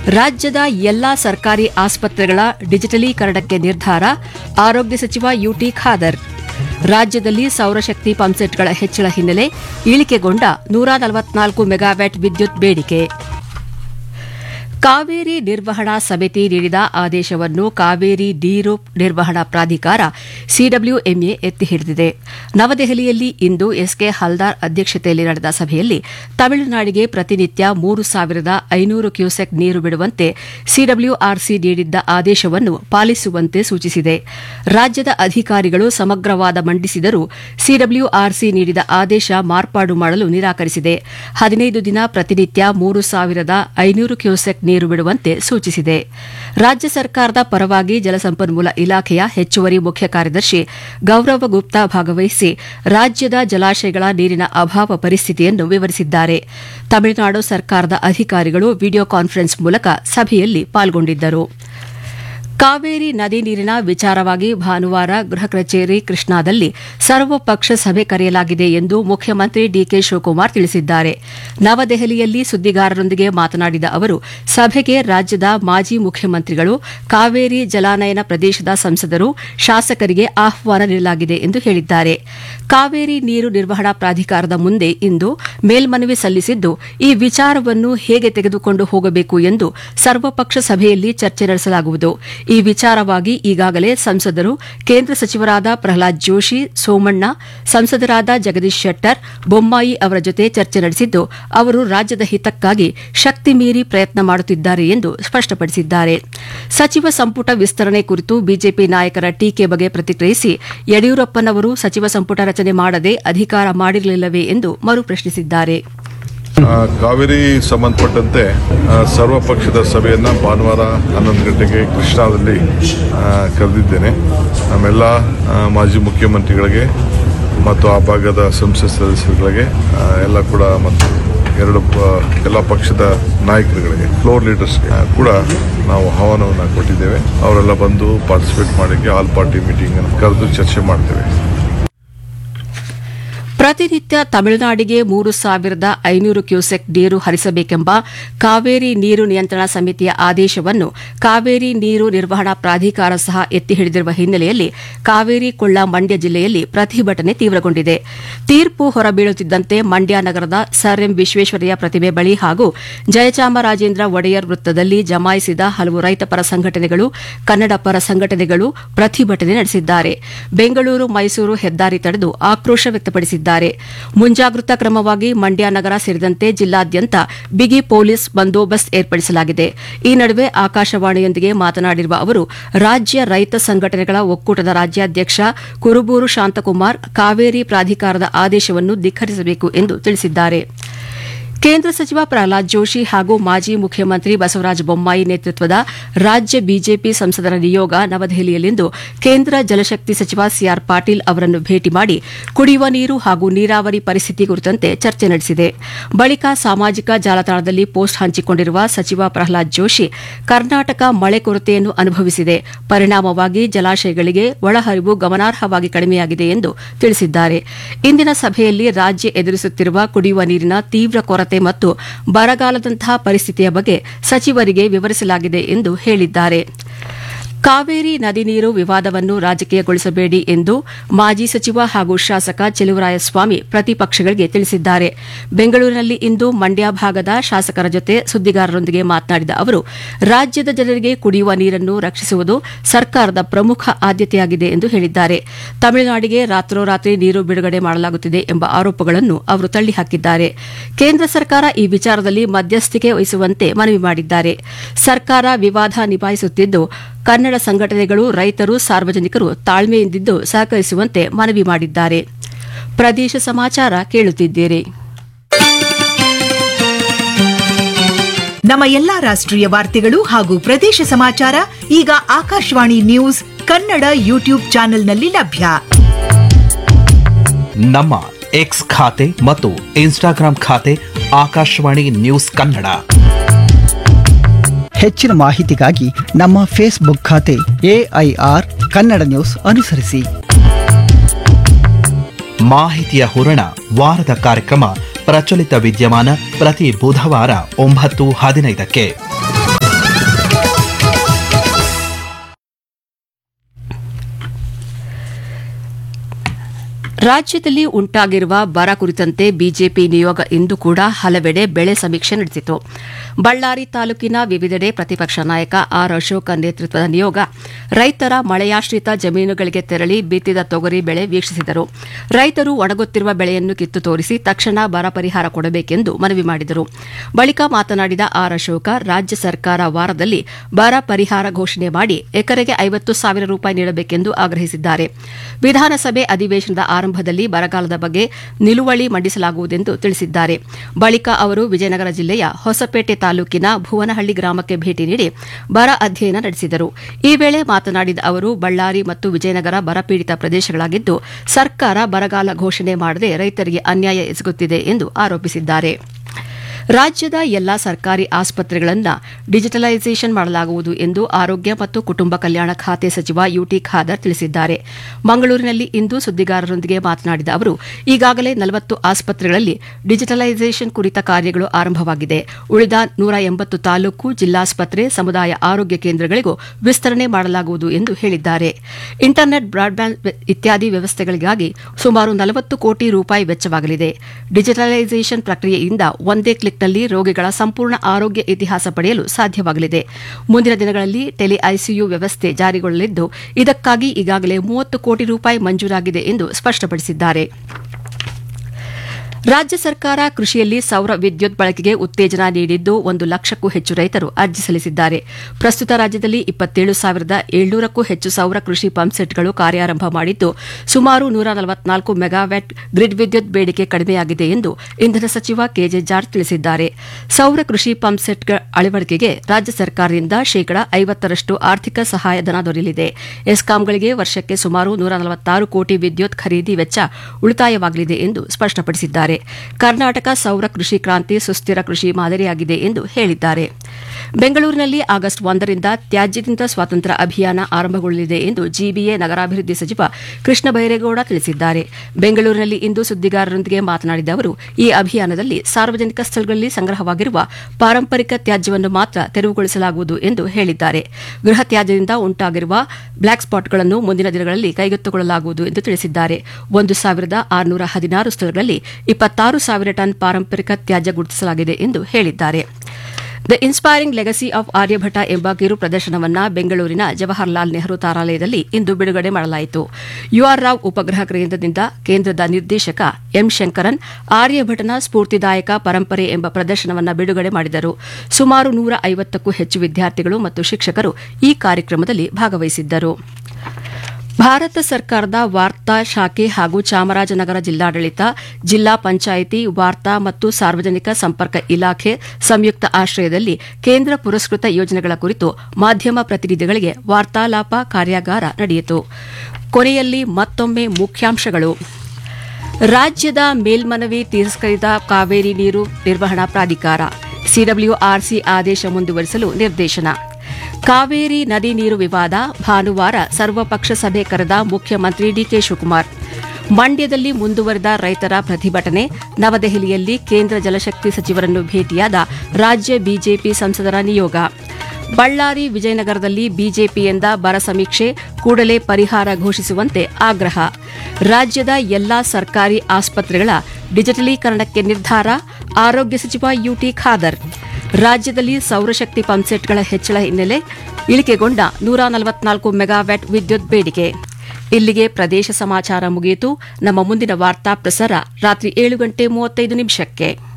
ರಾಜ್ಯದ ಎಲ್ಲಾ ಸರ್ಕಾರಿ ಆಸ್ಪತ್ರೆಗಳ ಡಿಜಿಟಲೀಕರಣಕ್ಕೆ ನಿರ್ಧಾರ ಆರೋಗ್ಯ ಸಚಿವ ಯುಟಿ ಖಾದರ್ ರಾಜ್ಯದಲ್ಲಿ ಸೌರಶಕ್ತಿ ಪಂಪ್ಸೆಟ್ಗಳ ಹೆಚ್ಚಳ ಹಿನ್ನೆಲೆ ಇಳಿಕೆಗೊಂಡ ನೂರ ನಲವತ್ನಾಲ್ಕು ಮೆಗಾವ್ಯಾಟ್ ವಿದ್ಯುತ್ ಬೇಡಿಕೆ ಕಾವೇರಿ ನಿರ್ವಹಣಾ ಸಮಿತಿ ನೀಡಿದ ಆದೇಶವನ್ನು ಕಾವೇರಿ ನೀರು ನಿರ್ವಹಣಾ ಪ್ರಾಧಿಕಾರ ಸಿಡಬ್ಲ್ಯೂಎಂಎ ಎತ್ತಿ ಹಿಡಿದಿದೆ ನವದೆಹಲಿಯಲ್ಲಿ ಇಂದು ಎಸ್ಕೆ ಹಲ್ದಾರ್ ಅಧ್ಯಕ್ಷತೆಯಲ್ಲಿ ನಡೆದ ಸಭೆಯಲ್ಲಿ ತಮಿಳುನಾಡಿಗೆ ಪ್ರತಿನಿತ್ಯ ಮೂರು ಸಾವಿರದ ಐನೂರು ಕ್ಯೂಸೆಕ್ ನೀರು ಬಿಡುವಂತೆ ಸಿಡಬ್ಲ್ಯೂಆರ್ಸಿ ನೀಡಿದ್ದ ಆದೇಶವನ್ನು ಪಾಲಿಸುವಂತೆ ಸೂಚಿಸಿದೆ ರಾಜ್ಯದ ಅಧಿಕಾರಿಗಳು ಸಮಗ್ರವಾದ ಮಂಡಿಸಿದರೂ ಸಿಡಬ್ಲ್ಯೂಆರ್ಸಿ ನೀಡಿದ ಆದೇಶ ಮಾರ್ಪಾಡು ಮಾಡಲು ನಿರಾಕರಿಸಿದೆ ಹದಿನೈದು ದಿನ ಪ್ರತಿನಿತ್ಯ ಮೂರು ಸಾವಿರದ ಐನೂರು ಕ್ಯೂಸೆಕ್ ನೀರು ಬಿಡುವಂತೆ ಸೂಚಿಸಿದೆ ರಾಜ್ಯ ಸರ್ಕಾರದ ಪರವಾಗಿ ಜಲಸಂಪನ್ಮೂಲ ಇಲಾಖೆಯ ಹೆಚ್ಚುವರಿ ಮುಖ್ಯ ಕಾರ್ಯದರ್ಶಿ ಗೌರವ ಗುಪ್ತಾ ಭಾಗವಹಿಸಿ ರಾಜ್ಯದ ಜಲಾಶಯಗಳ ನೀರಿನ ಅಭಾವ ಪರಿಸ್ಥಿತಿಯನ್ನು ವಿವರಿಸಿದ್ದಾರೆ ತಮಿಳುನಾಡು ಸರ್ಕಾರದ ಅಧಿಕಾರಿಗಳು ವಿಡಿಯೋ ಕಾನ್ಫರೆನ್ಸ್ ಮೂಲಕ ಸಭೆಯಲ್ಲಿ ಪಾಲ್ಗೊಂಡಿದ್ದರು ಕಾವೇರಿ ನದಿ ನೀರಿನ ವಿಚಾರವಾಗಿ ಭಾನುವಾರ ಗೃಹ ಕಚೇರಿ ಕೃಷ್ಣಾದಲ್ಲಿ ಸರ್ವಪಕ್ಷ ಸಭೆ ಕರೆಯಲಾಗಿದೆ ಎಂದು ಮುಖ್ಯಮಂತ್ರಿ ಡಿಕೆ ಶಿವಕುಮಾರ್ ತಿಳಿಸಿದ್ದಾರೆ ನವದೆಹಲಿಯಲ್ಲಿ ಸುದ್ದಿಗಾರರೊಂದಿಗೆ ಮಾತನಾಡಿದ ಅವರು ಸಭೆಗೆ ರಾಜ್ಯದ ಮಾಜಿ ಮುಖ್ಯಮಂತ್ರಿಗಳು ಕಾವೇರಿ ಜಲಾನಯನ ಪ್ರದೇಶದ ಸಂಸದರು ಶಾಸಕರಿಗೆ ಆಹ್ವಾನ ನೀಡಲಾಗಿದೆ ಎಂದು ಹೇಳಿದ್ದಾರೆ ಕಾವೇರಿ ನೀರು ನಿರ್ವಹಣಾ ಪ್ರಾಧಿಕಾರದ ಮುಂದೆ ಇಂದು ಮೇಲ್ಮನವಿ ಸಲ್ಲಿಸಿದ್ದು ಈ ವಿಚಾರವನ್ನು ಹೇಗೆ ತೆಗೆದುಕೊಂಡು ಹೋಗಬೇಕು ಎಂದು ಸರ್ವಪಕ್ಷ ಸಭೆಯಲ್ಲಿ ಚರ್ಚೆ ನಡೆಸಲಾಗುವುದು ಈ ವಿಚಾರವಾಗಿ ಈಗಾಗಲೇ ಸಂಸದರು ಕೇಂದ್ರ ಸಚಿವರಾದ ಪ್ರಹ್ಲಾದ್ ಜೋಶಿ ಸೋಮಣ್ಣ ಸಂಸದರಾದ ಜಗದೀಶ್ ಶೆಟ್ಟರ್ ಬೊಮ್ಮಾಯಿ ಅವರ ಜೊತೆ ಚರ್ಚೆ ನಡೆಸಿದ್ದು ಅವರು ರಾಜ್ಯದ ಹಿತಕ್ಕಾಗಿ ಶಕ್ತಿ ಮೀರಿ ಪ್ರಯತ್ನ ಮಾಡುತ್ತಿದ್ದಾರೆ ಎಂದು ಸ್ಪಷ್ಟಪಡಿಸಿದ್ದಾರೆ ಸಚಿವ ಸಂಪುಟ ವಿಸ್ತರಣೆ ಕುರಿತು ಬಿಜೆಪಿ ನಾಯಕರ ಟೀಕೆ ಬಗ್ಗೆ ಪ್ರತಿಕ್ರಿಯಿಸಿ ಯಡಿಯೂರಪ್ಪನವರು ಸಚಿವ ಸಂಪುಟ ರಚನೆ ಮಾಡದೆ ಅಧಿಕಾರ ಮಾಡಿರಲಿಲ್ಲವೇ ಎಂದು ಮರುಪ್ರಶ್ನಿಸಿದ್ದಾರೆ ಆ, ಕಾವೇರಿ ಸಂಬಂಧಪಟ್ಟಂತೆ ಆ, ಸರ್ವಪಕ್ಷದ ಸಭೆಯನ್ನು ಭಾನುವಾರ ಹನ್ನೊಂದು ಗಂಟೆಗೆ ಕೃಷ್ಣಾದಲ್ಲಿ ಆ, ಕರೆದಿದ್ದೇನೆ ನಮ್ಮೆಲ್ಲ ಆ, ಮಾಜಿ ಮುಖ್ಯಮಂತ್ರಿಗಳಿಗೆ ಮತ್ತು ಆ ಭಾಗದ ಸಂಸತ್ ಸದಸ್ಯರುಗಳಿಗೆ ಆ, ಎಲ್ಲ ಕೂಡ ಮತ್ತು ಎರಡು ಪ- ಎಲ್ಲ ಪಕ್ಷದ ನಾಯಕರುಗಳಿಗೆ ಫ್ಲೋರ್ ಲೀಡರ್ಸ್ಗೆ ಆ, ಕೂಡ ನಾವು ಆಹ್ವಾನವನ್ನು ಕೊಟ್ಟಿದ್ದೇವೆ ಅವರೆಲ್ಲ ಬಂದು ಪಾರ್ಟಿಸಿಪೇಟ್ ಮಾಡಲಿಕ್ಕೆ ಆಲ್ ಪಾರ್ಟಿ ಮೀಟಿಂಗ್ ಕರೆದು ಚರ್ಚೆ ಮಾಡ್ತೇವೆ ಪ್ರತಿನಿತ್ಯ ತಮಿಳುನಾಡಿಗೆ ಮೂರು ಸಾವಿರದ ಐನೂರು ಕ್ಯೂಸೆಕ್ ನೀರು ಹರಿಸಬೇಕೆಂಬ ಕಾವೇರಿ ನೀರು ನಿಯಂತ್ರಣ ಸಮಿತಿಯ ಆದೇಶವನ್ನು ಕಾವೇರಿ ನೀರು ನಿರ್ವಹಣಾ ಪ್ರಾಧಿಕಾರ ಸಹ ಎತ್ತಿ ಹಿಡಿದಿರುವ ಹಿನ್ನೆಲೆಯಲ್ಲಿ ಕಾವೇರಿ ಕೊಳ್ಳ ಮಂಡ್ಯ ಜಿಲ್ಲೆಯಲ್ಲಿ ಪ್ರತಿಭಟನೆ ತೀವ್ರಗೊಂಡಿದೆ ತೀರ್ಪು ಹೊರಬೀಳುತ್ತಿದ್ದಂತೆ ಮಂಡ್ಯ ನಗರದ ಸರ್ ಎಂ ವಿಶ್ವೇಶ್ವರಯ್ಯ ಪ್ರತಿಮೆ ಬಳಿ ಹಾಗೂ ಜಯಚಾಮರಾಜೇಂದ್ರ ಒಡೆಯರ್ ವೃತ್ತದಲ್ಲಿ ಜಮಾಯಿಸಿದ ಹಲವು ರೈತಪರ ಸಂಘಟನೆಗಳು ಕನ್ನಡ ಪರ ಸಂಘಟನೆಗಳು ಪ್ರತಿಭಟನೆ ನಡೆಸಿದ್ದಾರೆ ಬೆಂಗಳೂರು ಮೈಸೂರು ಹೆದ್ದಾರಿ ತಡೆದು ಆಕ್ರೋಶ ವ್ಯಕ್ತಪಡಿಸಿದ್ದಾರೆ ಮುಂಜಾಗ್ರತಾ ಕ್ರಮವಾಗಿ ಮಂಡ್ಯ ನಗರ ಸೇರಿದಂತೆ ಜಿಲ್ಲಾದ್ಯಂತ ಬಿಗಿ ಪೊಲೀಸ್ ಬಂದೋಬಸ್ತ್ ಏರ್ಪಡಿಸಲಾಗಿದೆ ಈ ನಡುವೆ ಆಕಾಶವಾಣಿಯೊಂದಿಗೆ ಮಾತನಾಡಿರುವ ಅವರು ರಾಜ್ಯ ರೈತ ಸಂಘಟನೆಗಳ ಒಕ್ಕೂಟದ ರಾಜ್ಯಾಧ್ಯಕ್ಷ ಕುರುಬೂರು ಶಾಂತಕುಮಾರ್ ಕಾವೇರಿ ಪ್ರಾಧಿಕಾರದ ಆದೇಶವನ್ನು ಧಿಕ್ಕರಿಸಬೇಕು ಎಂದು ತಿಳಿಸಿದ್ದಾರೆ ಕೇಂದ್ರ ಸಚಿವ ಪ್ರಹ್ಲಾದ್ ಜೋಶಿ ಹಾಗೂ ಮಾಜಿ ಮುಖ್ಯಮಂತ್ರಿ ಬಸವರಾಜ ಬೊಮ್ಮಾಯಿ ನೇತೃತ್ವದ ರಾಜ್ಯ ಬಿಜೆಪಿ ಸಂಸದರ ನಿಯೋಗ ನವದೆಹಲಿಯಲ್ಲಿಂದು ಕೇಂದ್ರ ಜಲಶಕ್ತಿ ಸಚಿವ ಸಿಆರ್ ಪಾಟೀಲ್ ಅವರನ್ನು ಭೇಟಿ ಮಾಡಿ ಕುಡಿಯುವ ನೀರು ಹಾಗೂ ನೀರಾವರಿ ಪರಿಸ್ಥಿತಿ ಕುರಿತಂತೆ ಚರ್ಚೆ ನಡೆಸಿದೆ ಬಳಿಕ ಸಾಮಾಜಿಕ ಜಾಲತಾಣದಲ್ಲಿ ಪೋಸ್ಟ್ ಹಂಚಿಕೊಂಡಿರುವ ಸಚಿವ ಪ್ರಹ್ಲಾದ್ ಜೋಶಿ ಕರ್ನಾಟಕ ಮಳೆ ಕೊರತೆಯನ್ನು ಅನುಭವಿಸಿದೆ ಪರಿಣಾಮವಾಗಿ ಜಲಾಶಯಗಳಿಗೆ ಒಳಹರಿವು ಗಮನಾರ್ಹವಾಗಿ ಕಡಿಮೆಯಾಗಿದೆ ಎಂದು ತಿಳಿಸಿದ್ದಾರೆ ಇಂದಿನ ಸಭೆಯಲ್ಲಿ ರಾಜ್ಯ ಎದುರಿಸುತ್ತಿರುವ ಕುಡಿಯುವ ನೀರಿನ ತೀವ್ರ ಕೊರತೆ ಮತ್ತು ಬರಗಾಲದಂತಹ ಪರಿಸ್ಥಿತಿಯ ಬಗ್ಗೆ ಸಚಿವರಿಗೆ ವಿವರಿಸಲಾಗಿದೆ ಎಂದು ಹೇಳಿದ್ದಾರೆ ಕಾವೇರಿ ನದಿ ನೀರು ವಿವಾದವನ್ನು ರಾಜಕೀಯಗೊಳಿಸಬೇಡಿ ಎಂದು ಮಾಜಿ ಸಚಿವ ಹಾಗೂ ಶಾಸಕ ಚೆಲುವರಾಯಸ್ವಾಮಿ ಪ್ರತಿಪಕ್ಷಗಳಿಗೆ ತಿಳಿಸಿದ್ದಾರೆ ಬೆಂಗಳೂರಿನಲ್ಲಿ ಇಂದು ಮಂಡ್ಯ ಭಾಗದ ಶಾಸಕರ ಜೊತೆ ಸುದ್ದಿಗಾರರೊಂದಿಗೆ ಮಾತನಾಡಿದ ಅವರು ರಾಜ್ಯದ ಜನರಿಗೆ ಕುಡಿಯುವ ನೀರನ್ನು ರಕ್ಷಿಸುವುದು ಸರ್ಕಾರದ ಪ್ರಮುಖ ಆದ್ಯತೆಯಾಗಿದೆ ಎಂದು ಹೇಳಿದ್ದಾರೆ ತಮಿಳುನಾಡಿಗೆ ರಾತ್ರೋರಾತ್ರಿ ನೀರು ಬಿಡುಗಡೆ ಮಾಡಲಾಗುತ್ತಿದೆ ಎಂಬ ಆರೋಪಗಳನ್ನು ಅವರು ತಳ್ಳಿಹಾಕಿದ್ದಾರೆ ಕೇಂದ್ರ ಸರ್ಕಾರ ಈ ವಿಚಾರದಲ್ಲಿ ಮಧ್ಯಸ್ಥಿಕೆ ವಹಿಸುವಂತೆ ಮನವಿ ಮಾಡಿದ್ದಾರೆ ಸರ್ಕಾರ ವಿವಾದ ನಿಭಾಯಿಸುತ್ತಿದ್ದು ಕನ್ನಡ ಸಂಘಟನೆಗಳು ರೈತರು ಸಾರ್ವಜನಿಕರು ತಾಳ್ಮೆಯಿಂದಿದ್ದು ಸಹಕರಿಸುವಂತೆ ಮನವಿ ಮಾಡಿದ್ದಾರೆ ಪ್ರದೇಶ ಸಮಾಚಾರ ಕೇಳುತ್ತಿದ್ದೀರಿ ನಮ್ಮ ಎಲ್ಲಾ ರಾಷ್ಟ್ರೀಯ ವಾರ್ತೆಗಳು ಹಾಗೂ ಪ್ರದೇಶ ಸಮಾಚಾರ ಈಗ ಆಕಾಶವಾಣಿ ನ್ಯೂಸ್ ಕನ್ನಡ ಯೂಟ್ಯೂಬ್ ಚಾನೆಲ್ನಲ್ಲಿ ಲಭ್ಯ ನಮ್ಮ ಎಕ್ಸ್ ಖಾತೆ ಮತ್ತು ಇನ್ಸ್ಟಾಗ್ರಾಂ ಖಾತೆ ಆಕಾಶವಾಣಿ ನ್ಯೂಸ್ ಕನ್ನಡ ಹೆಚ್ಚಿನ ಮಾಹಿತಿಗಾಗಿ ನಮ್ಮ ಫೇಸ್ಬುಕ್ ಖಾತೆ ಎಐಆರ್ ಕನ್ನಡ ನ್ಯೂಸ್ ಅನುಸರಿಸಿ ಮಾಹಿತಿಯ ಹೂರಣ ವಾರದ ಕಾರ್ಯಕ್ರಮ ಪ್ರಚಲಿತ ವಿದ್ಯಮಾನ ಪ್ರತಿ ಬುಧವಾರ ಒಂಬತ್ತು ಹದಿನೈದಕ್ಕೆ ರಾಜ್ಯದಲ್ಲಿ ಉಂಟಾಗಿರುವ ಬರ ಕುರಿತಂತೆ ಬಿಜೆಪಿ ನಿಯೋಗ ಇಂದು ಕೂಡ ಹಲವೆಡೆ ಬೆಳೆ ಸಮೀಕ್ಷೆ ನಡೆಸಿತು ಬಳ್ಳಾರಿ ತಾಲೂಕಿನ ವಿವಿಧೆಡೆ ಪ್ರತಿಪಕ್ಷ ನಾಯಕ ಆರ್ ಅಶೋಕ ನೇತೃತ್ವದ ನಿಯೋಗ ರೈತರ ಮಳೆಯಾಶ್ರಿತ ಜಮೀನುಗಳಿಗೆ ತೆರಳಿ ಬಿತ್ತಿದ ತೊಗರಿ ಬೆಳೆ ವೀಕ್ಷಿಸಿದರು ರೈತರು ಒಣಗುತ್ತಿರುವ ಬೆಳೆಯನ್ನು ಕಿತ್ತು ತೋರಿಸಿ ತಕ್ಷಣ ಬರ ಪರಿಹಾರ ಕೊಡಬೇಕೆಂದು ಮನವಿ ಮಾಡಿದರು ಬಳಿಕ ಮಾತನಾಡಿದ ಆರ್ ಅಶೋಕ ರಾಜ್ಯ ಸರ್ಕಾರ ವಾರದಲ್ಲಿ ಬರ ಪರಿಹಾರ ಘೋಷಣೆ ಮಾಡಿ ಎಕರೆಗೆ ಐವತ್ತು ಸಾವಿರ ರೂಪಾಯಿ ನೀಡಬೇಕೆಂದು ಆಗ್ರಹಿಸಿದ್ದಾರೆ ವಿಧಾನಸಭೆ ಅಧಿವೇಶನದ ಆರಂಭದಲ್ಲಿ ಬರಗಾಲದ ಬಗ್ಗೆ ನಿಲುವಳಿ ಮಂಡಿಸಲಾಗುವುದೆಂದು ತಿಳಿಸಿದ್ದಾರೆ ಬಳಿಕ ಅವರು ವಿಜಯನಗರ ಜಿಲ್ಲೆಯ ಹೊಸಪೇಟೆ ತಾಲೂಕಿನ ಭುವನಹಳ್ಳಿ ಗ್ರಾಮಕ್ಕೆ ಭೇಟಿ ನೀಡಿ ಬರ ಅಧ್ಯಯನ ನಡೆಸಿದರು ಈ ವೇಳೆ ಮಾತನಾಡಿದ ಅವರು ಬಳ್ಳಾರಿ ಮತ್ತು ವಿಜಯನಗರ ಬರಪೀಡಿತ ಪ್ರದೇಶಗಳಾಗಿದ್ದು ಸರ್ಕಾರ ಬರಗಾಲ ಘೋಷಣೆ ಮಾಡದೆ ರೈತರಿಗೆ ಅನ್ಯಾಯ ಎಸಗುತ್ತಿದೆ ಎಂದು ಆರೋಪಿಸಿದ್ದಾರೆ ರಾಜ್ಯದ ಎಲ್ಲಾ ಸರ್ಕಾರಿ ಆಸ್ಪತ್ರೆಗಳನ್ನು ಡಿಜಿಟಲೈಸೇಷನ್ ಮಾಡಲಾಗುವುದು ಎಂದು ಆರೋಗ್ಯ ಮತ್ತು ಕುಟುಂಬ ಕಲ್ಯಾಣ ಖಾತೆ ಸಚಿವ ಯುಟಿ ಖಾದರ್ ತಿಳಿಸಿದ್ದಾರೆ ಮಂಗಳೂರಿನಲ್ಲಿ ಇಂದು ಸುದ್ದಿಗಾರರೊಂದಿಗೆ ಮಾತನಾಡಿದ ಅವರು ಈಗಾಗಲೇ ನಲವತ್ತು ಆಸ್ಪತ್ರೆಗಳಲ್ಲಿ ಡಿಜಿಟಲೈಸೇಷನ್ ಕುರಿತ ಕಾರ್ಯಗಳು ಆರಂಭವಾಗಿದೆ ಉಳಿದ ನೂರ ಎಂಬತ್ತು ತಾಲೂಕು ಜಿಲ್ಲಾಸ್ಪತ್ರೆ ಸಮುದಾಯ ಆರೋಗ್ಯ ಕೇಂದ್ರಗಳಿಗೂ ವಿಸ್ತರಣೆ ಮಾಡಲಾಗುವುದು ಎಂದು ಹೇಳಿದ್ದಾರೆ ಇಂಟರ್ನೆಟ್ ಬ್ರಾಡ್ಬ್ಯಾಂಡ್ ಇತ್ಯಾದಿ ವ್ಯವಸ್ಥೆಗಳಿಗಾಗಿ ಸುಮಾರು ನಲವತ್ತು ಕೋಟಿ ರೂಪಾಯಿ ವೆಚ್ಚವಾಗಲಿದೆ ಡಿಜಿಟಲೈಸೇಷನ್ ಪ್ರಕ್ರಿಯೆಯಿಂದ ಒಂದೇ ಕ್ಲಿಕ್ನಲ್ಲಿ ರೋಗಿಗಳ ಸಂಪೂರ್ಣ ಆರೋಗ್ಯ ಇತಿಹಾಸ ಪಡೆಯಲು ಸಾಧ್ಯವಾಗಲಿದೆ ಮುಂದಿನ ದಿನಗಳಲ್ಲಿ ಟೆಲಿ ಐಸಿಯು ವ್ಯವಸ್ಥೆ ಜಾರಿಗೊಳ್ಳಲಿದ್ದು ಇದಕ್ಕಾಗಿ ಈಗಾಗಲೇ ಮೂವತ್ತು ಕೋಟಿ ರೂಪಾಯಿ ಮಂಜೂರಾಗಿದೆ ಎಂದು ಸ್ಪಷ್ಟಪಡಿಸಿದ್ದಾರೆ ರಾಜ್ಯ ಸರ್ಕಾರ ಕೃಷಿಯಲ್ಲಿ ಸೌರ ವಿದ್ಯುತ್ ಬಳಕೆಗೆ ಉತ್ತೇಜನ ನೀಡಿದ್ದು ಒಂದು ಲಕ್ಷಕ್ಕೂ ಹೆಚ್ಚು ರೈತರು ಅರ್ಜಿ ಸಲ್ಲಿಸಿದ್ದಾರೆ ಪ್ರಸ್ತುತ ರಾಜ್ಯದಲ್ಲಿ ಇಪ್ಪತ್ತೇಳು ಸಾವಿರದ ಏಳ್ನೂರಕ್ಕೂ ಹೆಚ್ಚು ಸೌರ ಕೃಷಿ ಪಂಪ್ಸೆಟ್ಗಳು ಕಾರ್ಯಾರಂಭ ಮಾಡಿದ್ದು ಸುಮಾರು ನೂರ ನಲವತ್ನಾಲ್ಕು ಮೆಗಾವ್ಯಾಟ್ ಗ್ರಿಡ್ ವಿದ್ಯುತ್ ಬೇಡಿಕೆ ಕಡಿಮೆಯಾಗಿದೆ ಎಂದು ಇಂಧನ ಸಚಿವ ಕೆಜೆ ಜಾರ್ಜ್ ತಿಳಿಸಿದ್ದಾರೆ ಸೌರ ಕೃಷಿ ಪಂಪ್ಸೆಟ್ಗಳ ಅಳವಡಿಕೆಗೆ ರಾಜ್ಯ ಸರ್ಕಾರದಿಂದ ಶೇಕಡಾ ಐವತ್ತರಷ್ಟು ಆರ್ಥಿಕ ಸಹಾಯಧನ ದೊರೆಯಲಿದೆ ಎಸ್ಕಾಂಗಳಿಗೆ ವರ್ಷಕ್ಕೆ ಸುಮಾರು ನೂರ ನಲವತ್ತಾರು ಕೋಟಿ ವಿದ್ಯುತ್ ಖರೀದಿ ವೆಚ್ಚ ಉಳಿತಾಯವಾಗಲಿದೆ ಎಂದು ಸ್ಪಷ್ಟಪಡಿಸಿದ್ದಾರೆ ಕರ್ನಾಟಕ ಸೌರ ಕೃಷಿ ಕ್ರಾಂತಿ ಸುಸ್ಥಿರ ಕೃಷಿ ಮಾದರಿಯಾಗಿದೆ ಎಂದು ಹೇಳಿದ್ದಾರೆ ಬೆಂಗಳೂರಿನಲ್ಲಿ ಆಗಸ್ಟ್ ಒಂದರಿಂದ ತ್ಯಾಜ್ಯದಿಂದ ಸ್ವಾತಂತ್ರ್ಯ ಅಭಿಯಾನ ಆರಂಭಗೊಳ್ಳಲಿದೆ ಎಂದು ಜಿಬಿಎ ನಗರಾಭಿವೃದ್ಧಿ ಸಚಿವ ಕೃಷ್ಣ ಬೈರೇಗೌಡ ತಿಳಿಸಿದ್ದಾರೆ ಬೆಂಗಳೂರಿನಲ್ಲಿ ಇಂದು ಸುದ್ದಿಗಾರರೊಂದಿಗೆ ಮಾತನಾಡಿದ ಅವರು ಈ ಅಭಿಯಾನದಲ್ಲಿ ಸಾರ್ವಜನಿಕ ಸ್ಥಳಗಳಲ್ಲಿ ಸಂಗ್ರಹವಾಗಿರುವ ಪಾರಂಪರಿಕ ತ್ಯಾಜ್ಯವನ್ನು ಮಾತ್ರ ತೆರವುಗೊಳಿಸಲಾಗುವುದು ಎಂದು ಹೇಳಿದ್ದಾರೆ ಗೃಹ ತ್ಯಾಜ್ಯದಿಂದ ಉಂಟಾಗಿರುವ ಬ್ಲಾಕ್ ಸ್ಪಾಟ್ಗಳನ್ನು ಮುಂದಿನ ದಿನಗಳಲ್ಲಿ ಕೈಗೆತ್ತಿಕೊಳ್ಳಲಾಗುವುದು ಎಂದು ತಿಳಿಸಿದ್ದಾರೆ ಒಂದು ಸಾವಿರದ ಆರುನೂರ ಹದಿನಾರು ಸ್ಥಳಗಳಲ್ಲಿ ಇಪ್ಪತ್ತಾರು ಸಾವಿರ ಟನ್ ಪಾರಂಪರಿಕ ತ್ಯಾಜ್ಯ ಗುರುತಿಸಲಾಗಿದೆ ಎಂದು ಹೇಳಿದ್ದಾರೆ the inspiring legacy of Aryabhata ಎಂಬ ಕಿರು ಪ್ರದರ್ಶನವನ್ನು ಬೆಂಗಳೂರಿನ ಜವಾಹರ್ಲಾಲ್ ನೆಹರು ತಾರಾಲಯದಲ್ಲಿ ಇಂದು ಬಿಡುಗಡೆ ಮಾಡಲಾಯಿತು ಯುಆರ್ ರಾವ್ ಉಪಗ್ರಹ ಕೇಂದ್ರದಿಂದ ಕೇಂದ್ರದ ನಿರ್ದೇಶಕ ಎಂ ಶಂಕರನ್ ಆರ್ಯಭಟನ ಸ್ಫೂರ್ತಿದಾಯಕ ಪರಂಪರೆ ಎಂಬ ಪ್ರದರ್ಶನವನ್ನು ಬಿಡುಗಡೆ ಮಾಡಿದರು ಸುಮಾರು ನೂರ ಐವತ್ತಕ್ಕೂ ಹೆಚ್ಚು ವಿದ್ಯಾರ್ಥಿಗಳು ಮತ್ತು ಶಿಕ್ಷಕರು ಈ ಕಾರ್ಯಕ್ರಮದಲ್ಲಿ ಭಾಗವಹಿಸಿದ್ದರು ಭಾರತ ಸರ್ಕಾರದ ವಾರ್ತಾ ಶಾಖೆ ಹಾಗೂ ಚಾಮರಾಜನಗರ ಜಿಲ್ಲಾಡಳಿತ ಜಿಲ್ಲಾ ಪಂಚಾಯಿತಿ ವಾರ್ತಾ ಮತ್ತು ಸಾರ್ವಜನಿಕ ಸಂಪರ್ಕ ಇಲಾಖೆ ಸಂಯುಕ್ತ ಆಶ್ರಯದಲ್ಲಿ ಕೇಂದ್ರ ಪುರಸ್ಕೃತ ಯೋಜನೆಗಳ ಕುರಿತು ಮಾಧ್ಯಮ ಪ್ರತಿನಿಧಿಗಳಿಗೆ ವಾರ್ತಾಲಾಪ ಕಾರ್ಯಾಗಾರ ನಡೆಯಿತು ಕೊನೆಯಲ್ಲಿ ಮತ್ತೊಮ್ಮೆ ಮುಖ್ಯಾಂಶಗಳು ರಾಜ್ಯದ ಮೇಲ್ಮನವಿ ತಿರಸ್ಕರಿದ ಕಾವೇರಿ ನೀರು ನಿರ್ವಹಣಾ ಪ್ರಾಧಿಕಾರ ಸಿಡಬ್ಲ್ಯೂಆರ್ಸಿ ಆದೇಶ ಮುಂದುವರಿಸಲು ನಿರ್ದೇಶನ ಕಾವೇರಿ ನದಿ ನೀರು ವಿವಾದ ಭಾನುವಾರ ಸರ್ವಪಕ್ಷ ಸಭೆ ಕರೆದ ಮುಖ್ಯಮಂತ್ರಿ ಡಿಕೆ ಶಿವಕುಮಾರ್ ಮಂಡ್ಯದಲ್ಲಿ ಮುಂದುವರೆದ ರೈತರ ಪ್ರತಿಭಟನೆ ನವದೆಹಲಿಯಲ್ಲಿ ಕೇಂದ್ರ ಜಲಶಕ್ತಿ ಸಚಿವರನ್ನು ಭೇಟಿಯಾದ ರಾಜ್ಯ ಬಿಜೆಪಿ ಸಂಸದರ ನಿಯೋಗ ಬಳ್ಳಾರಿ ವಿಜಯನಗರದಲ್ಲಿ ಬಿಜೆಪಿಯಿಂದ ಬರ ಸಮೀಕ್ಷೆ ಕೂಡಲೇ ಪರಿಹಾರ ಘೋಷಿಸುವಂತೆ ಆಗ್ರಹ ರಾಜ್ಯದ ಎಲ್ಲಾ ಸರ್ಕಾರಿ ಆಸ್ಪತ್ರೆಗಳ ಡಿಜಿಟಲೀಕರಣಕ್ಕೆ ನಿರ್ಧಾರ ಆರೋಗ್ಯ ಸಚಿವ ಯುಟಿ ಖಾದರ್ ರಾಜ್ಯದಲ್ಲಿ ಸೌರಶಕ್ತಿ ಪಂಪ್ಸೆಟ್ಗಳ ಹೆಚ್ಚಳ ಹಿನ್ನೆಲೆ ಇಳಿಕೆಗೊಂಡ ನೂರ ನಲವತ್ನಾಲ್ಕು ಮೆಗಾವ್ಯಾಟ್ ವಿದ್ಯುತ್ ಬೇಡಿಕೆ ಇಲ್ಲಿಗೆ ಪ್ರದೇಶ ಸಮಾಚಾರ ಮುಗಿಯಿತು ನಮ್ಮ ಮುಂದಿನ ವಾರ್ತಾ ಪ್ರಸಾರ ರಾತ್ರಿ ಏಳು ಗಂಟೆ ಮೂವತ್ತೈದು ನಿಮಿಷಕ್ಕೆ